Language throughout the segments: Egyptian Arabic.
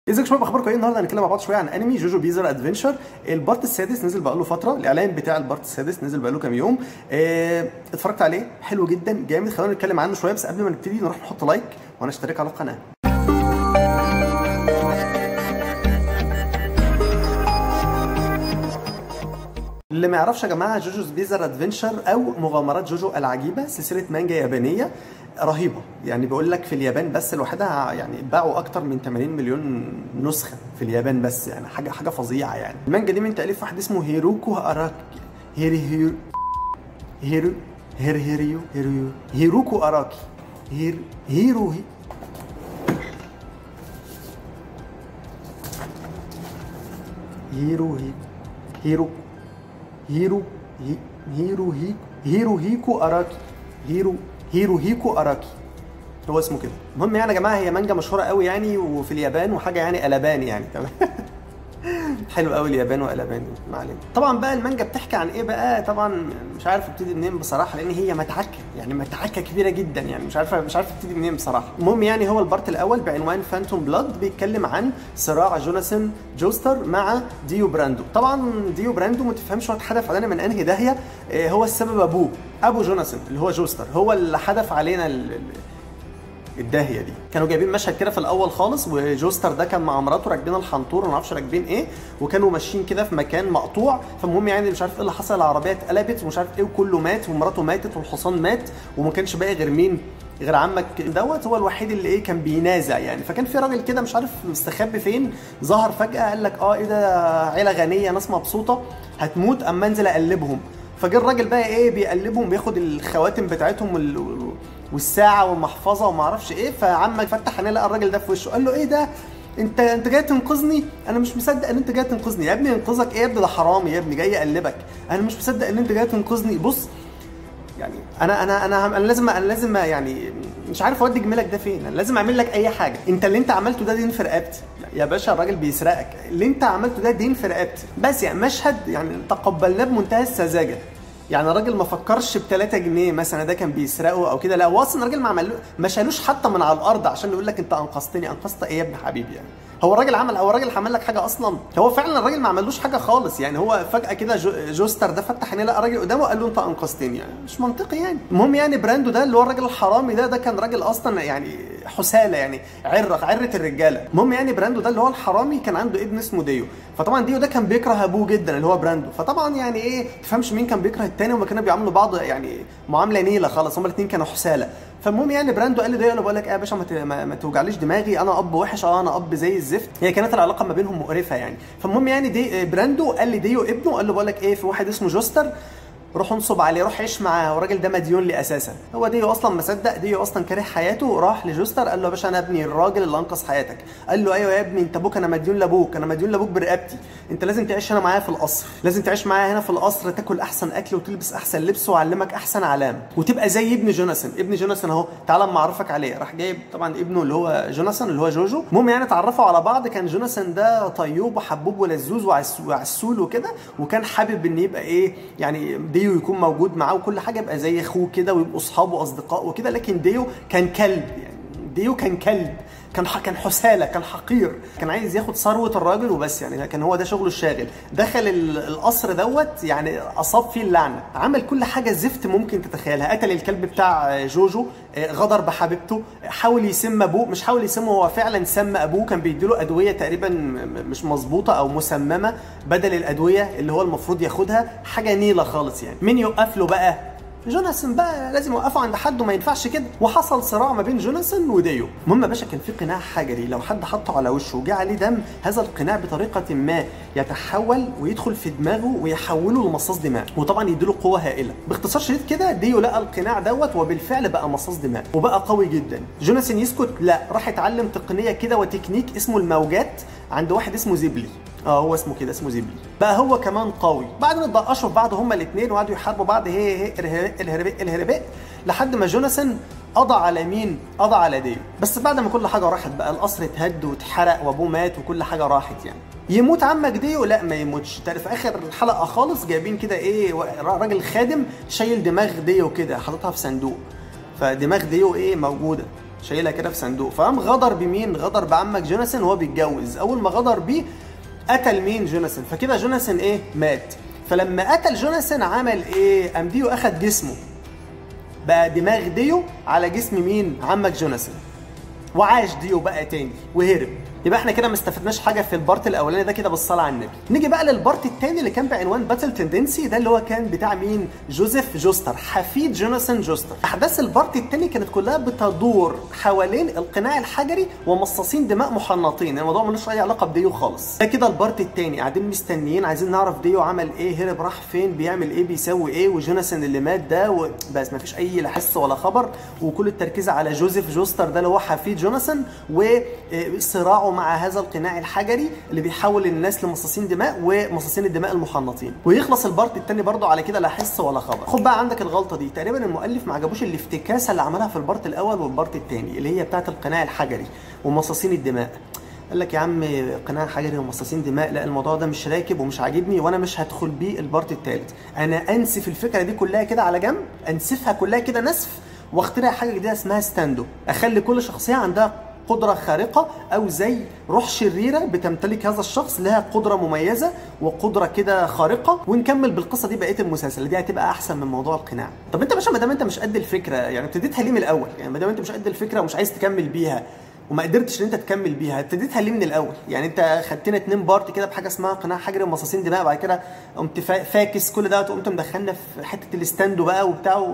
ازيك شباب اخباركم ايه النهارده هنتكلم مع بعض شويه عن انمي جوجو بيزر ادفنشر البارت السادس نزل بقاله فتره الاعلان بتاع البارت السادس نزل بقاله كام يوم اه اتفرجت عليه حلو جدا جامد خلينا نتكلم عنه شويه بس قبل ما نبتدي نروح نحط لايك ونشترك على القناه اللي ما يعرفش يا جماعه جوجوز بيزر ادفنشر او مغامرات جوجو العجيبه سلسله مانجا يابانيه رهيبه يعني بيقول لك في اليابان بس لوحدها يعني باعوا اكتر من 80 مليون نسخه في اليابان بس يعني حاجه حاجه فظيعه يعني المانجا دي من تاليف واحد اسمه هيروكو اراكي هيري هيرو هيرو هير هيريو هيريو هيروكو اراكي هير هيرو هي هيرو هي هيرو هيرو هي هيرو هي هيرو هيكو اراكي هيرو هيرو هيكو اراكي هو اسمه كده المهم يعني يا جماعه هي مانجا مشهوره قوي يعني وفي اليابان وحاجه يعني قلبان يعني تمام حلو قوي اليابان وقلبان ما علينا طبعا بقى المانجا بتحكي عن ايه بقى طبعا مش عارف ابتدي منين بصراحه لان هي متعكه يعني متعكه كبيره جدا يعني مش عارفه مش عارف ابتدي منين بصراحه المهم يعني هو البارت الاول بعنوان فانتوم بلاد بيتكلم عن صراع جوناثان جوستر مع ديو براندو طبعا ديو براندو ما تفهمش هو اتحدف علينا من انهي داهيه آه، هو السبب ابوه ابو جوناثان اللي هو جوستر هو اللي حدف علينا ال- ال- الداهيه دي كانوا جايبين مشهد كده في الاول خالص وجوستر ده كان مع مراته راكبين الحنطور وما اعرفش راكبين ايه وكانوا ماشيين كده في مكان مقطوع فالمهم يعني مش عارف ايه اللي حصل العربيه اتقلبت ومش عارف ايه وكله مات ومراته ماتت والحصان مات وما كانش باقي غير مين غير عمك دوت هو الوحيد اللي ايه كان بينازع يعني فكان في راجل كده مش عارف مستخبي فين ظهر فجاه قال لك اه ايه ده عيله غنيه ناس مبسوطه هتموت اما انزل اقلبهم فجه الراجل بقى ايه بيقلبهم بياخد الخواتم بتاعتهم وال- والساعه والمحفظه وما اعرفش ايه فعمك فتح عينيه لقى الراجل ده في وشه قال له ايه ده انت انت جاي تنقذني انا مش مصدق ان انت جاي تنقذني يا ابني ينقذك ايه يا ابني ده حرامي يا ابني جاي يقلبك انا مش مصدق ان انت جاي تنقذني بص يعني انا انا انا انا لازم انا لازم يعني مش عارف اودي جميلك ده فين انا لازم اعمل لك اي حاجه انت اللي انت عملته ده دين في رقبتي يا باشا الراجل بيسرقك اللي انت عملته ده دين في رقبتي بس يعني مشهد يعني تقبلناه بمنتهى السذاجه يعني الراجل ما فكرش ب 3 جنيه مثلا ده كان بيسرقه او كده لا هو اصلا الراجل ما عمل ما شالوش حتى من على الارض عشان يقول لك انت انقذتني انقذت ايه يا ابن حبيبي يعني هو الراجل عمل هو الراجل عمل لك حاجه اصلا هو فعلا الراجل ما عملوش حاجه خالص يعني هو فجاه كده جو جوستر ده فتح عينيه لقى راجل قدامه قال له انت انقذتني يعني مش منطقي يعني المهم يعني براندو ده اللي هو الراجل الحرامي ده ده كان راجل اصلا يعني حساله يعني عره عره الرجاله المهم يعني براندو ده اللي هو الحرامي كان عنده ابن اسمه ديو فطبعا ديو ده كان بيكره ابوه جدا اللي هو براندو فطبعا يعني ايه تفهمش مين كان بيكره التاني وما كانوا بيعاملوا بعض يعني معامله نيله خالص هما الاثنين كانوا حساله فالمهم يعني براندو قال لي ده انا بقول لك ايه يا باشا ما ت- ما, ما توجعليش دماغي انا اب وحش اه انا اب زي الزفت هي كانت العلاقه ما بينهم مقرفه يعني فالمهم يعني دي براندو قال لي ديو ابنه قال له بقول لك ايه في واحد اسمه جوستر روح انصب عليه روح عيش معاه والراجل ده مديون لي اساسا هو ديو اصلا ما صدق ديو اصلا كاره حياته راح لجوستر قال له يا باشا انا ابني الراجل اللي انقذ حياتك قال له ايوه يا ابني انت ابوك انا مديون لابوك انا مديون لابوك برقبتي انت لازم تعيش هنا معايا في القصر لازم تعيش معايا هنا في القصر تاكل احسن اكل وتلبس احسن لبس واعلمك احسن علام وتبقى زي ابن جوناثان ابن جوناثان اهو تعالى اما اعرفك عليه راح جايب طبعا ابنه اللي هو جوناثان اللي هو جوجو المهم يعني اتعرفوا على بعض كان جوناثان ده طيوب وحبوب ولزوز وعس- وعسول وكده وكان حابب ان يبقى ايه يعني ديو يكون موجود معاه وكل حاجه يبقى زي اخوه كده ويبقوا اصحاب واصدقاء وكده لكن ديو كان كلب يعني ديو كان كلب كان ح- كان حساله كان حقير كان عايز ياخد ثروه الراجل وبس يعني كان هو ده شغله الشاغل دخل ال- القصر دوت يعني اصاب فيه اللعنه عمل كل حاجه زفت ممكن تتخيلها قتل الكلب بتاع جوجو آه، غدر بحبيبته حاول يسم ابوه مش حاول يسمه هو فعلا سم ابوه كان بيديله ادويه تقريبا م- م- مش مظبوطه او مسممه بدل الادويه اللي هو المفروض ياخدها حاجه نيله خالص يعني مين يوقف له بقى جوناثان بقى لازم يوقفوا عند حد وما ينفعش كده وحصل صراع ما بين جوناثان وديو المهم يا باشا كان في قناع حجري لو حد حطه على وشه وجه عليه دم هذا القناع بطريقه ما يتحول ويدخل في دماغه ويحوله لمصاص دماء وطبعا يديله قوه هائله باختصار شديد كده ديو لقى القناع دوت وبالفعل بقى مصاص دماء وبقى قوي جدا جوناثان يسكت لا راح اتعلم تقنيه كده وتكنيك اسمه الموجات عند واحد اسمه زيبلي اه هو اسمه كده اسمه زيبلي بقى هو كمان قوي بعد ما اتبقشوا في بعض هما الاثنين وقعدوا يحاربوا بعض هي هي الهرباء الهرباء الهرباء لحد ما جوناثان قضى على مين؟ قضى على ديو بس بعد ما كل حاجه راحت بقى القصر اتهد واتحرق وابوه مات وكل حاجه راحت يعني يموت عمك ديو لا ما يموتش تعرف في اخر الحلقه خالص جايبين كده ايه راجل خادم شايل دماغ ديو كده حاططها في صندوق فدماغ ديو ايه موجوده شايلها كده في صندوق فقام غدر بمين غدر بعمك جوناثان وهو بيتجوز اول ما غدر بيه قتل مين جوناثان فكده جوناثان ايه مات فلما قتل جوناثان عمل ايه قام ديو اخد جسمه بقى دماغ ديو على جسم مين عمك جوناثان وعاش ديو بقى تاني وهرب يبقى احنا كده ما استفدناش حاجه في البارت الاولاني ده كده بالصلاه على النبي نيجي بقى للبارت الثاني اللي كان بعنوان باتل تندنسي ده اللي هو كان بتاع مين جوزيف جوستر حفيد جوناثان جوستر احداث البارت الثاني كانت كلها بتدور حوالين القناع الحجري ومصاصين دماء محنطين الموضوع ملوش اي علاقه بديو خالص ده كده البارت الثاني قاعدين مستنيين عايزين نعرف ديو عمل ايه هرب راح فين بيعمل ايه بيسوي ايه وجوناثان اللي مات ده و... بس ما فيش اي لا حس ولا خبر وكل التركيز على جوزيف جوستر ده اللي هو حفيد جوناثان وصراعه مع هذا القناع الحجري اللي بيحول الناس لمصاصين دماء ومصاصين الدماء المحنطين ويخلص البارت الثاني برضه على كده لا حس ولا خبر خد بقى عندك الغلطه دي تقريبا المؤلف ما عجبوش الافتكاسه اللي عملها في البارت الاول والبارت الثاني اللي هي بتاعه القناع الحجري ومصاصين الدماء قال لك يا عم قناع حجري ومصاصين دماء لا الموضوع ده مش راكب ومش عاجبني وانا مش هدخل بيه البارت الثالث انا انسف الفكره دي كلها كده على جنب انسفها كلها كده نسف واخترع حاجه جديده اسمها ستاندو اخلي كل شخصيه عندها قدرة خارقة أو زي روح شريرة بتمتلك هذا الشخص لها قدرة مميزة وقدرة كده خارقة ونكمل بالقصة دي بقية المسلسل دي هتبقى أحسن من موضوع القناع. طب أنت يا باشا ما دام أنت مش قد الفكرة يعني ابتديتها ليه من الأول؟ يعني ما دام أنت مش قد الفكرة ومش عايز تكمل بيها وما قدرتش ان انت تكمل بيها ابتديتها ليه من الاول يعني انت خدتنا اتنين بارت كده بحاجه اسمها قناع حجري ومصاصين دماء بعد كده قمت فاكس كل ده وقمت مدخلنا في حته الاستاندو بقى وبتاع و...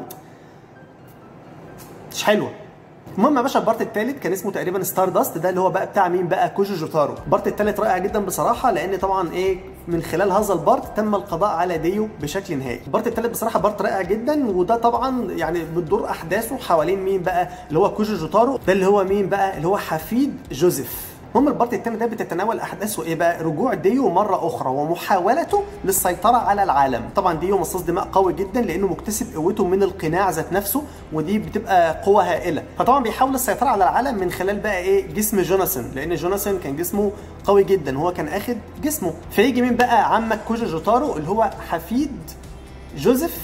مش حلوه المهم يا باشا البارت الثالث كان اسمه تقريبا ستار داست ده اللي هو بقى بتاع مين بقى كوجو جوتارو البارت الثالث رائع جدا بصراحه لان طبعا ايه من خلال هذا البارت تم القضاء على ديو بشكل نهائي البارت الثالث بصراحه بارت رائع جدا وده طبعا يعني بتدور احداثه حوالين مين بقى اللي هو كوجو جوتارو ده اللي هو مين بقى اللي هو حفيد جوزيف المهم البارت الثاني ده بتتناول احداثه ايه بقى رجوع ديو مره اخرى ومحاولته للسيطره على العالم طبعا ديو مصاص دماء قوي جدا لانه مكتسب قوته من القناع ذات نفسه ودي بتبقى قوه هائله فطبعا بيحاول السيطره على العالم من خلال بقى ايه جسم جوناثان لان جوناثان كان جسمه قوي جدا هو كان اخد جسمه فيجي مين بقى عمك كوجو جوتارو اللي هو حفيد جوزيف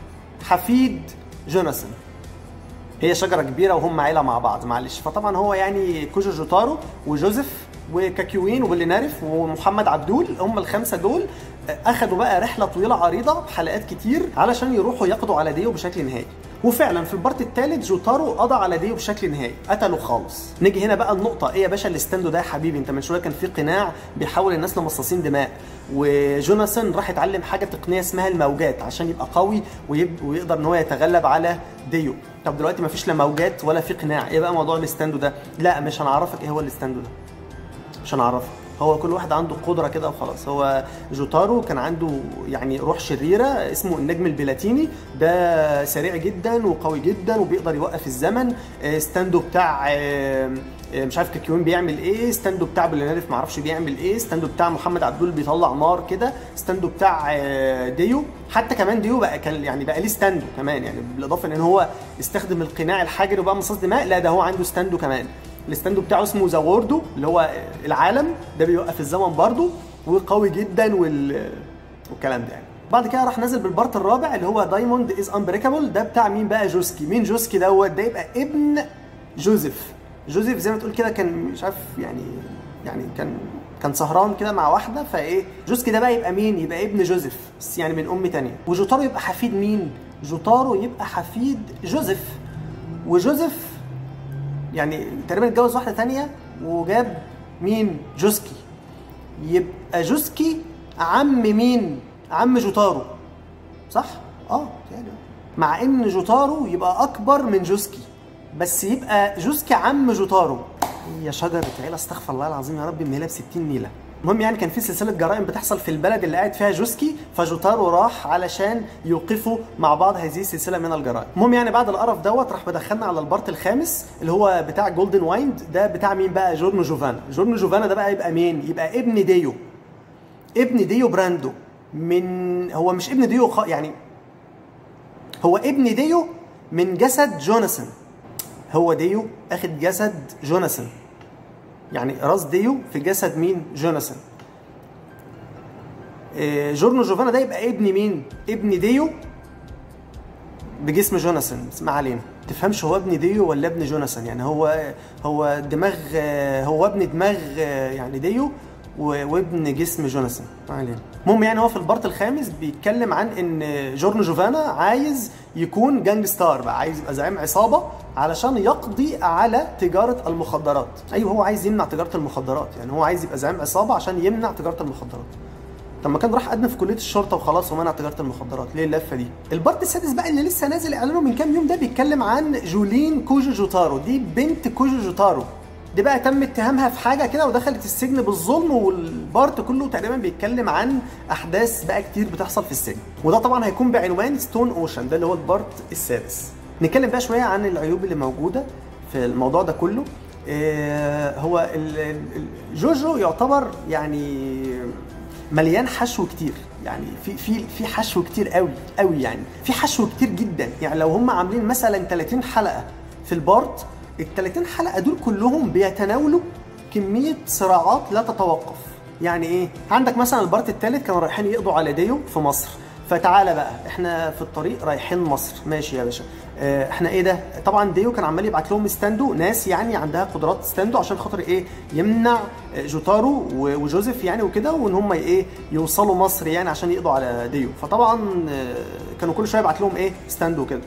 حفيد جوناثان هي شجره كبيره وهم عيله مع بعض معلش فطبعا هو يعني كوجو جوتارو وجوزيف وكاكيوين وبلينارف ومحمد عبدول هم الخمسه دول اخدوا بقى رحله طويله عريضه بحلقات كتير علشان يروحوا يقضوا على ديو بشكل نهائي وفعلا في البارت الثالث جوتارو قضى على ديو بشكل نهائي قتله خالص نيجي هنا بقى النقطه ايه يا باشا الاستاندو ده يا حبيبي انت من شويه كان في قناع بيحول الناس لمصاصين دماء وجوناثان راح يتعلم حاجه تقنيه اسمها الموجات عشان يبقى قوي ويب... ويقدر ان هو يتغلب على ديو طب دلوقتي مفيش لا موجات ولا في قناع ايه بقى موضوع الاستاندو ده لا مش هنعرفك ايه هو الاستاندو ده مش هنعرفك هو كل واحد عنده قدره كده وخلاص هو جوتارو كان عنده يعني روح شريره اسمه النجم البلاتيني ده سريع جدا وقوي جدا وبيقدر يوقف الزمن ستاندو بتاع مش عارف كاكيوين بيعمل ايه ستاندو بتاع بلينارف ما اعرفش بيعمل ايه ستاندو بتاع محمد عبدول بيطلع نار كده ستاندو بتاع ديو حتى كمان ديو بقى كان يعني بقى ليه ستاندو كمان يعني بالاضافه ان هو استخدم القناع الحجري وبقى مصاص دماء لا ده هو عنده ستاندو كمان الستاندو بتاعه اسمه زاوردو اللي هو العالم ده بيوقف الزمن برضه وقوي جدا وال... والكلام ده يعني بعد كده راح نازل بالبارت الرابع اللي هو دايموند از انبريكابل ده بتاع مين بقى جوسكي مين جوسكي دوت ده يبقى ابن جوزيف جوزيف زي ما تقول كده كان مش عارف يعني يعني كان كان سهران كده مع واحده فايه جوسكي ده بقى يبقى مين يبقى ابن جوزيف بس يعني من ام تانية وجوتارو يبقى حفيد مين جوتارو يبقى حفيد جوزيف وجوزيف يعني تقريبا اتجوز واحده تانية وجاب مين جوسكي يبقى جوسكي عم مين عم جوتارو صح اه يعني مع ان جوتارو يبقى اكبر من جوسكي بس يبقى جوسكي عم جوتارو يا شجره عيله استغفر الله العظيم يا رب مهلها ب 60 نيله المهم يعني كان في سلسله جرائم بتحصل في البلد اللي قاعد فيها جوسكي فجوتارو راح علشان يوقفوا مع بعض هذه السلسله من الجرائم المهم يعني بعد القرف دوت راح بدخلنا على البارت الخامس اللي هو بتاع جولدن وايند ده بتاع مين بقى جورنو جوفانا جورنو جوفانا ده بقى يبقى مين يبقى ابن ديو ابن ديو براندو من هو مش ابن ديو خ... يعني هو ابن ديو من جسد جوناثان هو ديو اخد جسد جوناثان يعني راس ديو في جسد مين جوناثان إيه جورنو جوفانا ده يبقى ابن مين ابن ديو بجسم جوناثان ما علينا تفهمش هو ابن ديو ولا ابن جوناثان يعني هو هو دماغ هو ابن دماغ يعني ديو و- وابن جسم جوناثان ما علينا المهم يعني هو في البارت الخامس بيتكلم عن ان جورن جوفانا عايز يكون جانج ستار بقى عايز يبقى زعيم عصابه علشان يقضي على تجاره المخدرات ايوه هو عايز يمنع تجاره المخدرات يعني هو عايز يبقى زعيم عصابه عشان يمنع تجاره المخدرات طب ما كان راح قدم في كليه الشرطه وخلاص ومنع تجاره المخدرات ليه اللفه دي البارت السادس بقى اللي لسه نازل اعلانه من كام يوم ده بيتكلم عن جولين كوجو جوتارو دي بنت كوجو جوتارو دي بقى تم اتهامها في حاجه كده ودخلت السجن بالظلم والبارت كله تقريبا بيتكلم عن احداث بقى كتير بتحصل في السجن وده طبعا هيكون بعنوان ستون اوشن ده اللي هو البارت السادس نتكلم بقى شويه عن العيوب اللي موجوده في الموضوع ده كله آه، هو ال- ال- ال- جوجو يعتبر يعني مليان حشو كتير يعني في في في حشو كتير قوي قوي يعني في حشو كتير جدا يعني لو هم عاملين مثلا 30 حلقه في البارت ال 30 حلقه دول كلهم بيتناولوا كميه صراعات لا تتوقف يعني ايه عندك مثلا البارت الثالث كانوا رايحين يقضوا على ديو في مصر فتعالى بقى احنا في الطريق رايحين مصر ماشي يا باشا اه، احنا ايه ده طبعا ديو كان عمال يبعت لهم ستاندو ناس يعني عندها قدرات ستاندو عشان خاطر ايه يمنع اه، جوتارو و- وجوزيف يعني وكده وان هم ايه يوصلوا مصر يعني عشان يقضوا على ديو فطبعا اه، كانوا كل شويه يبعت لهم ايه ستاندو كده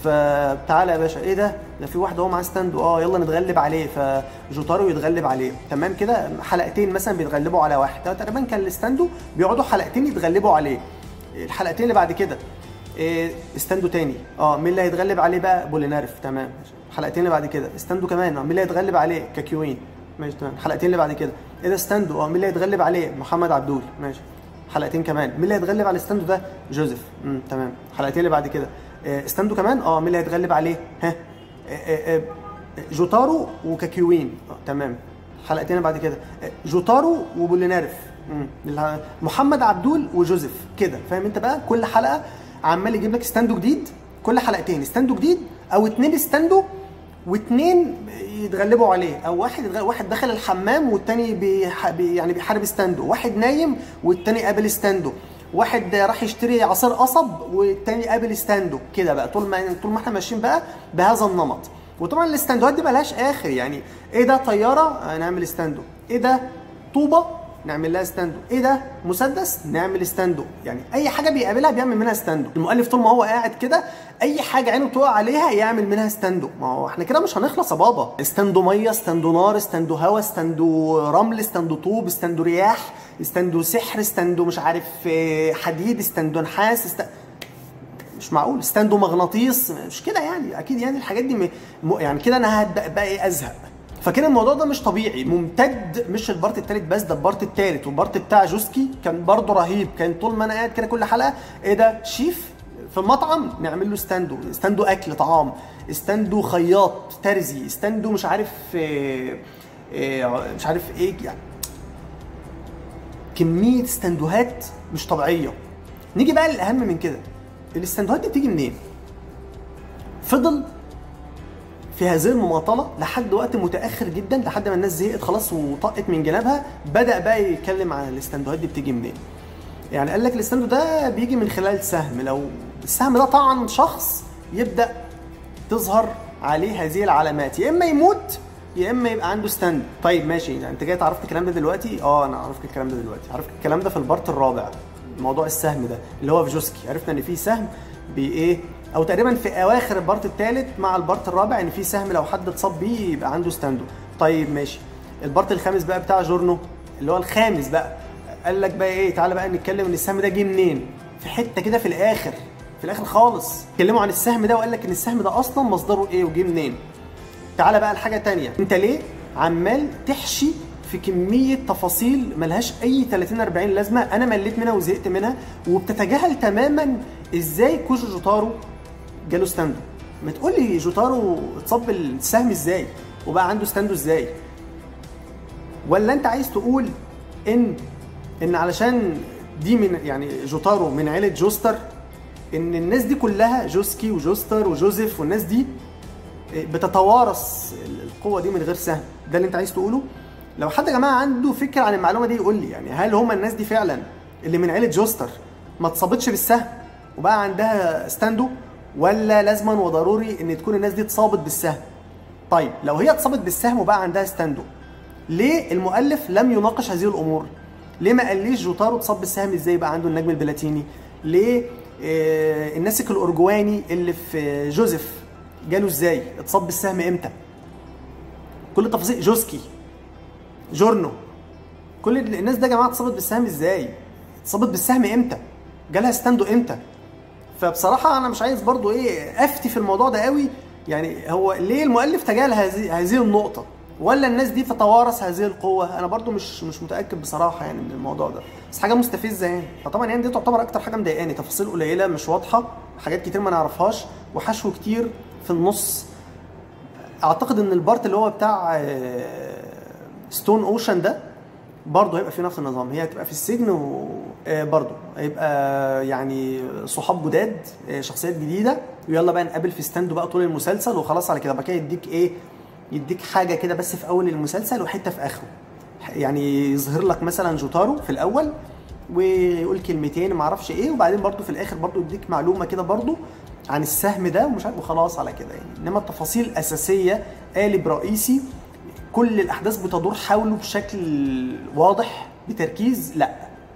فتعالى يا باشا ايه ده ده في واحد هو معاه ستاندو اه يلا نتغلب عليه فجوتارو يتغلب عليه تمام كده حلقتين مثلا بيتغلبوا على واحد ده تقريبا كان الستاندو بيقعدوا حلقتين يتغلبوا عليه الحلقتين اللي بعد كده إيه استندو تاني اه مين اللي هيتغلب عليه بقى بولينارف تمام الحلقتين اللي بعد كده استندو كمان اه مين اللي هيتغلب عليه كاكيوين ماشي تمام الحلقتين اللي بعد كده ايه ده استندو اه مين اللي هيتغلب عليه محمد عبدول ماشي حلقتين كمان مين اللي هيتغلب على استندو ده جوزيف امم تمام الحلقتين اللي بعد كده إيه استندو كمان اه مين اللي هيتغلب عليه ها إيه إيه إيه جوتارو وكاكيوين اه تمام حلقتين بعد كده جوتارو وبولينارف مم. الع- محمد عبدول وجوزيف كده فاهم انت بقى كل حلقه عمال يجيب لك ستاندو جديد كل حلقتين ستاندو جديد او اتنين ستاندو واتنين يتغلبوا عليه او واحد يتغ- واحد دخل الحمام والتاني بيح... بي... يعني بيحارب ستاندو واحد نايم والتاني قابل ستاندو واحد راح يشتري عصير قصب والتاني قابل ستاندو كده بقى طول ما طول ما احنا ماشيين بقى بهذا النمط وطبعا الاستندوهات دي ملهاش اخر يعني ايه ده طياره نعمل ستاندو ايه ده طوبه نعمل لها ستاندو ايه ده مسدس نعمل ستاندو يعني اي حاجه بيقابلها بيعمل منها ستاندو المؤلف طول ما هو قاعد كده اي حاجه عينه تقع عليها يعمل منها ستاندو ما هو احنا كده مش هنخلص يا بابا ستاندو ميه ستاندو نار ستاندو هوا ستاندو رمل ستاندو طوب ستاندو رياح ستاندو سحر ستاندو مش عارف آه، حديد ستاندو نحاس است... مش معقول ستاندو مغناطيس مش كده يعني اكيد يعني الحاجات دي م... م- يعني كده انا هبدا بقى ايه ازهق فكده الموضوع ده مش طبيعي ممتد مش البارت التالت بس ده البارت التالت والبارت بتاع جوسكي كان برضه رهيب كان طول ما انا قاعد كده كل حلقه ايه ده شيف في المطعم نعمل له ستاندو ستاندو اكل طعام ستاندو خياط ترزي ستاندو مش عارف إيه إيه مش عارف ايه يعني كميه استندوهات مش طبيعيه نيجي بقى للاهم من كده الاستندوهات دي بتيجي منين فضل في هذه المماطله لحد وقت متاخر جدا لحد ما الناس زهقت خلاص وطقت من جنابها بدا بقى يتكلم عن الاستندوهات دي بتيجي منين يعني قال لك الاستندو ده بيجي من خلال سهم لو السهم ده طعن شخص يبدا تظهر عليه هذه العلامات يا اما يموت يا اما يبقى عنده ستاند طيب ماشي يعني انت جاي عرفت الكلام ده دلوقتي اه انا عرفت الكلام ده دلوقتي عرفت الكلام ده في البارت الرابع موضوع السهم ده اللي هو في جوسكي عرفنا ان في سهم بايه او تقريبا في اواخر البارت الثالث مع البارت الرابع ان في سهم لو حد اتصاب بيه يبقى عنده ستاندو طيب ماشي البارت الخامس بقى بتاع جورنو اللي هو الخامس بقى قال لك بقى ايه تعالى بقى نتكلم ان السهم ده جه منين في حته كده في الاخر في الاخر خالص اتكلموا عن السهم ده وقال لك ان السهم ده اصلا مصدره ايه وجه منين تعالى بقى لحاجه تانية انت ليه عمال تحشي في كمية تفاصيل ملهاش أي 30 40 لازمة أنا مليت منها وزهقت منها وبتتجاهل تماما إزاي كوجو جوتارو جاله ستاندو ما تقول لي جوتارو اتصاب بالسهم إزاي وبقى عنده ستاندو إزاي ولا أنت عايز تقول إن إن علشان دي من يعني جوتارو من عيلة جوستر إن الناس دي كلها جوسكي وجوستر وجوزيف والناس دي بتتوارث القوه دي من غير سهم ده اللي انت عايز تقوله لو حد يا جماعه عنده فكره عن المعلومه دي يقول لي يعني هل هم الناس دي فعلا اللي من عيله جوستر ما اتصابتش بالسهم وبقى عندها ستاندو ولا لازما وضروري ان تكون الناس دي اتصابت بالسهم طيب لو هي اتصابت بالسهم وبقى عندها ستاندو ليه المؤلف لم يناقش هذه الامور ليه ما قاليش جوتارو اتصاب بالسهم ازاي بقى عنده النجم البلاتيني ليه آه الناسك الارجواني اللي في جوزيف جاله ازاي اتصاب بالسهم امتى كل التفاصيل جوسكي جورنو كل الناس ده يا جماعه اتصابت بالسهم ازاي اتصابت بالسهم امتى جالها ستاندو امتى فبصراحه انا مش عايز برضو ايه افتي في الموضوع ده قوي يعني هو ليه المؤلف تجاهل هذه هذه النقطه ولا الناس دي تتوارث هذه القوه انا برضو مش مش متاكد بصراحه يعني من الموضوع ده بس حاجه مستفزه يعني فطبعا يعني دي تعتبر اكتر حاجه مضايقاني تفاصيل قليله مش واضحه حاجات كتير ما نعرفهاش وحشو كتير في النص اعتقد ان البارت اللي هو بتاع ستون اوشن ده برضه هيبقى في نفس النظام هي هتبقى في السجن وبرضه هيبقى يعني صحاب جداد شخصيات جديده ويلا بقى نقابل في ستاندو بقى طول المسلسل وخلاص على كده بقى كده يديك ايه يديك حاجه كده بس في اول المسلسل وحته في اخره يعني يظهر لك مثلا جوتارو في الاول ويقول كلمتين ما اعرفش ايه وبعدين برضه في الاخر برضه يديك معلومه كده برضه عن السهم ده ومش عارف وخلاص على كده يعني انما التفاصيل الاساسيه قالب رئيسي كل الاحداث بتدور حوله بشكل واضح بتركيز لا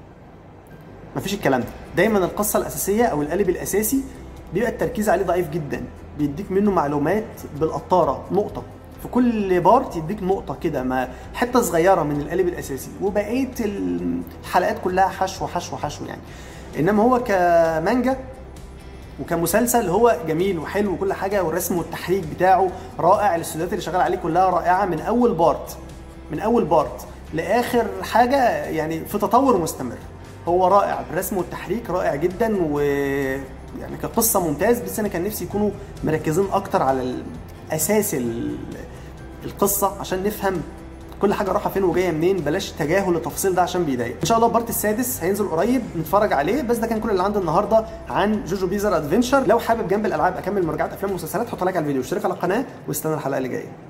مفيش الكلام ده دايما القصه الاساسيه او القالب الاساسي بيبقى التركيز عليه ضعيف جدا بيديك منه معلومات بالقطاره نقطه في كل بارت يديك نقطة كده ما حتة صغيرة من القالب الأساسي وبقية الحلقات كلها حشو حشو حشو يعني إنما هو كمانجا وكمسلسل هو جميل وحلو وكل حاجه والرسم والتحريك بتاعه رائع الاستوديوهات اللي شغال عليه كلها رائعه من اول بارت من اول بارت لاخر حاجه يعني في تطور مستمر هو رائع بالرسم والتحريك رائع جدا و يعني كقصه ممتاز بس انا كان نفسي يكونوا مركزين اكتر على اساس القصه عشان نفهم كل حاجه رايحه فين وجايه منين بلاش تجاهل التفاصيل ده عشان بيضايق ان شاء الله البارت السادس هينزل قريب نتفرج عليه بس ده كان كل اللي عندي النهارده عن جوجو بيزر ادفنشر لو حابب جنب الالعاب اكمل مراجعه افلام ومسلسلات حط لايك على الفيديو واشترك على القناه واستنى الحلقه اللي جايه